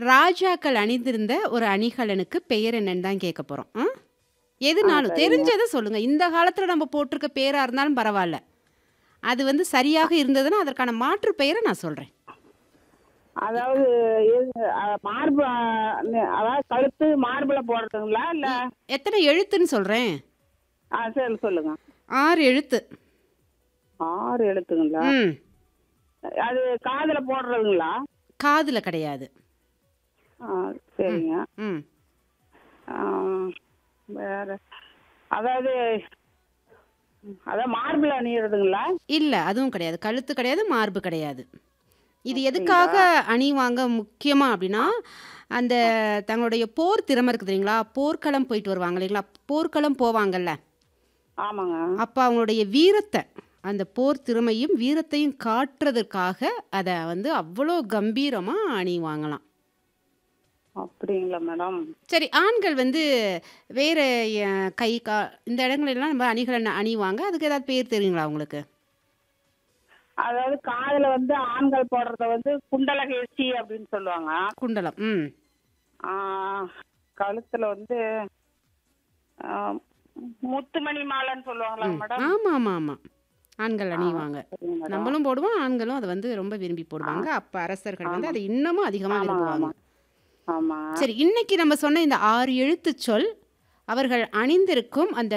ராஜாக்கள் அணிந்திருந்த ஒரு அணிகலனுக்கு பெயர் என்னன்னு தான் கேட்க போறோம். ஆ? ஆ, எதுனாலும் சரிங்க. தெரிஞ்சத சொல்லுங்க. இந்த காலத்துல நம்ம போட்டிருக்க பேரா இருந்தாலும் பரவால்ல. அது வந்து சரியாக இருந்ததுன்னா, அதற்கான மாற்று பெயர நான் சொல்றேன். அதாவது இது அ மார்பு அ ந அதாவது கழுத்து மார்புல போடுறதுங்களா? இல்ல இ எத்தனை எழுத்துன்னு சொல்றேன். ஆ சரி சொல்லுங்க. 6 எழுத்து. 6 எழுத்துங்களா? ம். அது காதுல போடுறதுங்களா? காதுல கிடையாது. ஆ ம். சரிங்க. ம். ஆ வேற அதாவது அதான் மார்புல அணியிறதுங்களா? இல்ல. அதுவும் கிடையாது. கழுத்து கிடையாது, மார்பு கிடையாது. இது அப்படிங்களா? எதுக்காக அணிவாங்க முக்கியமா அப்படின்னா, ஆ. அந்த ஆ. தங்களுடைய போர் திறமை இருக்கு தெரியுங்களா? போர்க்களம் போயிட்டு வருவாங்க இல்லைங்களா? போர்க்களம் போவாங்கல்ல. ஆமாங்க. அப்ப அவங்களுடைய வீரத்த, அந்த போர் திறமையும், வீரத்தையும் காட்டுறதற்காக அத வந்து அவ்வளோ கம்பீரமா அணிவாங்களாம். அப்படிங்களா மேடம்? சரி. ஆண்கள் வந்து வேற எ கை, கா இந்த இடங்களெல்லாம் நம்ம அணிகலன் அணிவாங்க. அதுக்கு ஏதாவது பேர் தெரியுங்களா உங்களுக்கு? அதாவது காதுல வந்து ஆண்கள் போடுறத வந்து குண்டலகேசி அப்படின்னு சொல்லுவாங்க. குண்டலம். ம். ஆ கழுத்துல வந்து ஆ முத்துமணி மாலைன்னு சொல்லுவாங்களா ம். மேடம்? ஆமாமாமா. ஆண்கள் ஆ அணிவாங்க. சரிங்க மேடம். நம்மளும் போடுவோம். ஆண்களும் அத வந்து ரொம்ப விரும்பி ஆ. போடுவாங்க. அப்ப அரசர்கள் வந்து ஆமா. அத இன்னமும் அதிகமா ஆமாங்க, விரும்புவாங்க. ஆமா. ஆமாங்க. சரி. இன்னைக்கு நம்ம சொன்ன இந்த 6 எழுத்துச் சொல், அவர்கள் அணிந்திருக்கும் அந்த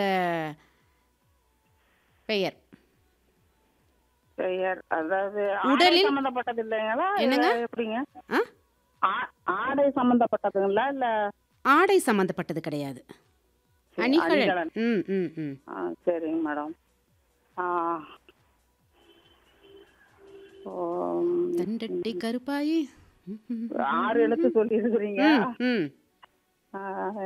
பெயர். பெயர் அதாவது ஆடை உடலில் சம்பந்தப்பட்டது இல்லைங்களா? இல்ல என்னங்க? எப்படிங்க? ஆ? ஆ ஆடை சம்பந்தப்பட்டதுங்களா? இல்ல ஆடை சம்மந்தப்பட்டது கிடையாது. சரி அணிகலன். அணிகலன். ம், ம், ம். ஆ சரிங்க மேடம். ஆ. ஓம் தண்டட்டி கருப்பாயி. 6 எழுத்து சொல்லியிருக்கிறீங்க. ம், ம். ஆ.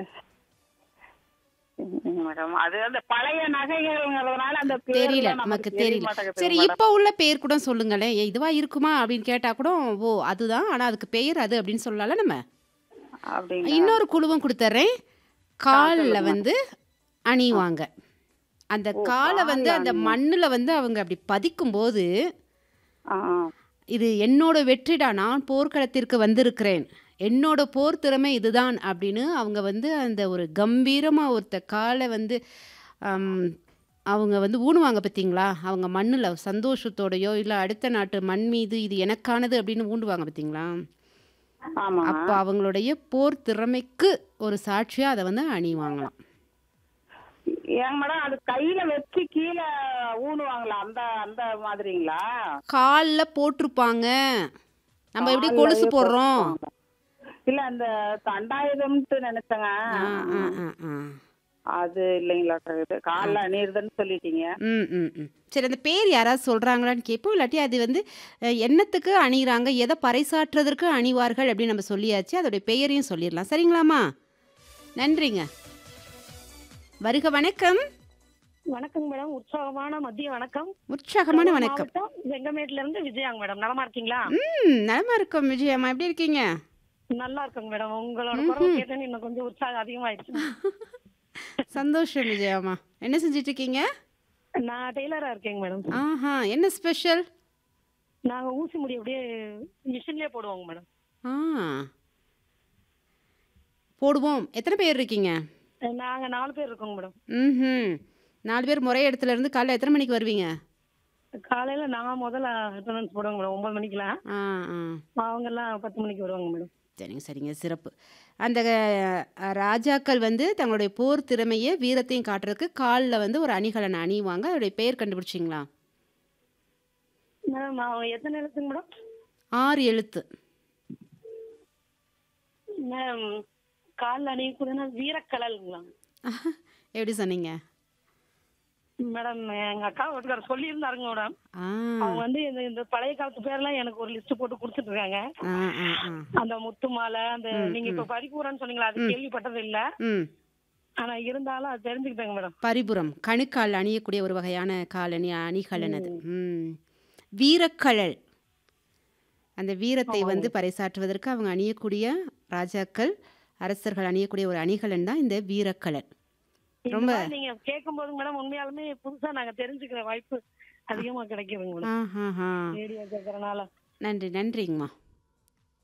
சரிங்க மேடம். அது அந்த பழைய நகைகள்ங்கிறதுனால அந்த தெரியல. பேர்லாம் நமக்கு நமக்கு தெரிய தெரியல. மாட்டேங்குதுங்க சரி. மேடம். இப்ப உள்ள பேர் கூட சொல்லுங்களேன். "ஏ இதுவா இருக்குமா?" அப்படின்னு கேட்டா கூட, "ஓ! அதுதான். ஆனா அதுக்கு பெயர் அது" அப்படின்னு சொல்லலாம்ல நம்ம. அப்படிங்களா? இன்னொரு குழுவும் குடுத்துர்றேன். ஆ கால்ல சொல்லுங்க மேடம். வந்து ஆ. அணிவாங்க. அந்த ஓ! கால வந்து கால்ல அந்த அணிவாங்க. மண்ணுல வந்து அவங்க அப்படி பதிக்கும்போது, ஆ, ஆ. "இது என்னோட வெற்றிடா. நான் போர்க்களத்திற்கு வந்திருக்கிறேன். என்னோட போர் திறமை இதுதான்" அப்படின்னு அவங்க வந்து அந்த ஒரு கம்பீரமா ஒருத்த கால வந்து அம் அவங்க வந்து ஊனுவாங்க பார்த்தீங்களா? அவங்க மண்ணுல சந்தோஷத்தோடயோ, இல்ல அடுத்த நாட்டு மண் மீது இது எனக்கானது அப்படின்னு ஊண்டுவாங்க பார்த்தீங்களா? ஆமாங்க. அப்ப அவங்களுடைய போர் திறமைக்கு ஒரு சாட்சியா அத வந்து அணிவாங்களாம். ஏங்க மேடம் அது கையில வச்சு கீழ ஊனுவாங்களா? அந்த அந்த மாதிரிங்களா? கால்ல போட்டிருப்பாங்க. நம்ம எப்படி கொலுசு கால்லயே போடுறோம். போட்டுருப்பாங்க. இல்ல அந்த தண்டாயுதம்ன்ட்டு நினைச்சேங்க. ஆ, ஆ, ஆ, ஆ. அது இல்லைங்களாட்டுருக்குது. ஆ. கால்ல அணியிறதுன்னு சொல்லிட்டீங்க. ம், ம், ம். சரி அந்த பேர் யாராவது சொல்றாங்களான்னு கேட்போம். இல்லாட்டி அது வந்து அ என்னத்துக்கு அணியிறாங்க, எத பறைசாற்றுவதற்கு அணிவார்கள் அப்படின்னு நம்ம சொல்லியாச்சு. அதோடைய பெயரையும் சொல்லிரலாம். சரிங்களாம்மா? நன்றிங்க. வருக வணக்கம். வணக்கங்க மேடம். உற்சாகமான மதிய வணக்கம். உற்சாகமான கரூர் வணக்கம். மாவட்டம் வெங்கமேட்ல இருந்து விஜயாங்க மேடம். நலமா இருக்கீங்களா? ம். நலமா இருக்கோம் விஜயம்மா. எப்படி இருக்கீங்க? நல்லா இருக்கேங்க மேடம். உங்களோட குரல் ம்ஹ்ம். கேட்டோன்னே இன்னும் கொஞ்சம் உற்சாகம் அதிகமாயிடுச்சு. சந்தோஷம் விஜயம்மா. என்ன செஞ்சுட்டு இருக்கீங்க? நான் டெய்லரா இருக்கேங்க மேடம். ஆஹா. என்ன ஸ்பெஷல்? நாங்க ஊசி முடி அப்படியே மிஷின்லயே போடுவோங்க மேடம். ஆ. போடுவோம். எத்தனை பேர் இருக்கீங்க? நாங்க 4 பேர் இருக்கோங்க மேடம். ம்ஹ்ம். 4 பேர் ஒரே இடத்துல இருந்து காலைல எத்தனை மணிக்கு வருவீங்க? காலையில நான் முதல்ல அட்டெண்டன்ஸ் போடுவேங்க மேடம் 9 மணிக்கெல்லாம். ஆ, ஆ. அவங்க எல்லாம் 10 மணிக்கு வருவாங்க மேடம். சரிங்க, சரிங்க. சிறப்பு. அந்த அ ராஜாக்கள் வந்து தங்களுடைய போர் திறமைய, வீரத்தையும் காட்டுறதுக்கு கால்ல வந்து ஒரு அணிகலன் அணிவாங்க. அதோடைய பெயர் கண்டுபிடிச்சீங்களா? மேடம் அவங்க எத்தனை எழுத்துங்க மேடம்? 6 எழுத்து. மேம் கால்ல அணியக்கூடியனா வீரக்கழல்ங்களா? எப்படி சொன்னீங்க? மேடம் எங்க அக்கா வீட்டுக்காரர் சொல்லியிருந்தாருங்க மேடம். ஆ. அவங்க வந்து இந்த இந்த பழைய காலத்து பேர்லாம் எனக்கு ஒரு லிஸ்ட் போட்டு குடுத்துட்டு இருக்காங்க. ஆ, ஆ, ஆ. அந்த முத்து மாலை, அந்த ம், நீங்க இப்ப ம். பரிபூரம்னு சொன்னீங்களா? அது ம். கேள்விப்பட்டது இல்ல. ம். ஆனா இருந்தாலும் அது தெரிஞ்சுக்கிட்டேங்க மேடம். பரிபுரம். கணுக்கால் அணியக்கூடிய ஒரு வகையான காலணி அணிகலன் அது. ம். ம். வீரக்கழல். அந்த வீரத்தை வந்து ஆமாங்க. பறைசாற்றுவதற்கு அவங்க அணியக்கூடிய ராஜாக்கள், அரசர்கள் அணியக்கூடிய ஒரு அணிகலன் தான் இந்த வீரக்கழல். இந்த ரொம்ப மாதிரி நீங்க கேட்கும்போது மேடம் உண்மையாலுமே புதுசா நாங்க தெரிஞ்சுக்கிற வாய்ப்பு அதிகமா கிடைக்குதுங்க மேடம். ஆஹாஹா. ரேடியோ கேட்கறனால. நன்றி, நன்றிங்கம்மா.